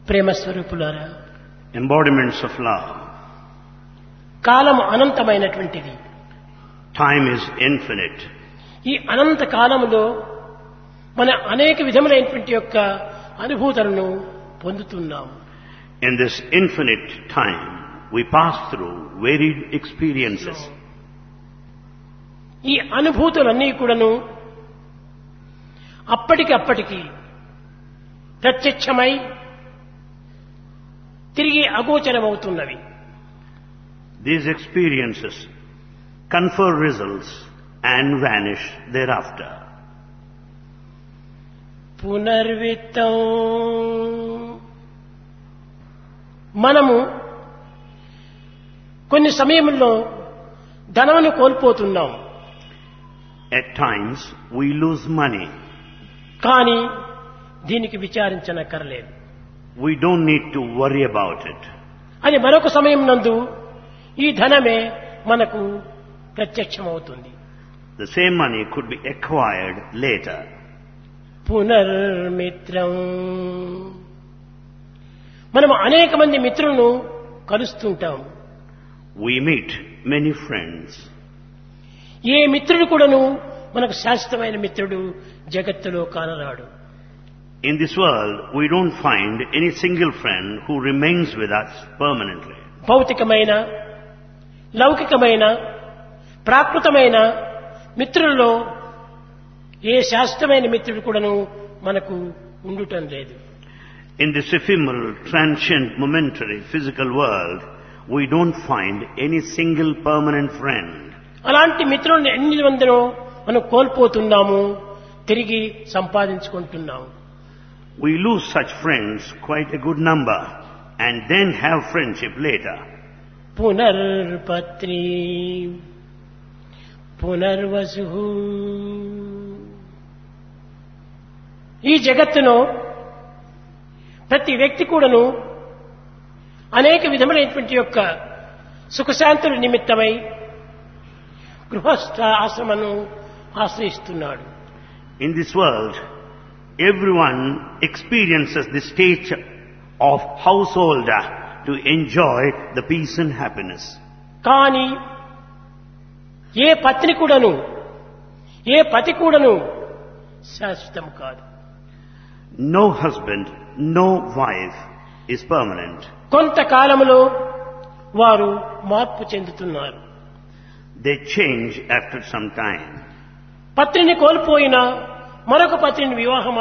ప్రేమ స్వరూపులారా embodiments of love. Column అనంతమైనటువంటిది Time is infinite. ఈ అనంత కాలములో మన అనేక విధములైనటువంటి యొక్క అనుభూతులను పొందుతున్నాము In this infinite time, we pass through varied experiences. ఈ అనుభూతులన్నీ కూడాను అప్పటికి అప్పటికి ప్రత్యక్షమై తిరిగి అగోచరమవుతున్నవి These experiences confer results and vanish thereafter. పునర్విత్తం మనము కొన్ని సమయంలో ధనమును కోల్పోతున్నాం At times, we lose money. కానీ దీనికి విచారించనక్కర్లేదు We don't need to worry about it. అది మరొక సమయం నందు ఈ ధనమే మనకు ప్రత్యక్షమవుతుంది The same money could be acquired later. పునర్మిత్రం మనం అనేక మంది మిత్రులను కలుస్తుంటాం We meet many friends. ఏ మిత్రుడు కూడాను మనకు శాశ్వతమైన మిత్రుడు జగత్తులో కానరాడు In this world, we don't find any single friend who remains with us permanently. భౌతికమైన లౌకికమైన ప్రాకృతమైన మిత్రులలో ఏ శాశ్వతమైన మిత్రుడు కూడాను మనకు ఉండుటం లేదు In this ephemeral, transient, momentary, physical world, we don't find any single permanent friend. అలాంటి మిత్రులను ఎన్ని మందినో మనం కోల్పోతున్నాము తిరిగి సంపాదించుకుంటున్నాము We lose such friends, quite a good number, and then have friendship later. పునర్పత్ని Punarvasu ఈ జగత్తును ప్రతి వ్యక్తి కూడాను అనేక విధములైనటువంటి యొక్క సుఖశాంతుల నిమిత్తమై గృహస్థ ఆశ్రమను ఆశ్రయిస్తున్నాడు In this world, everyone experiences the state of householder to enjoy the peace and happiness. కానీ ఏ పత్ని కూడాను ఏ పతి కూడాను శాశ్వతం కాదు No husband, no wife is permanent. కొంతకాలములో వారు మార్పు చెందుతున్నారు They change after some time. పత్నిని కోల్పోయిన మరొక పత్నిని వివాహం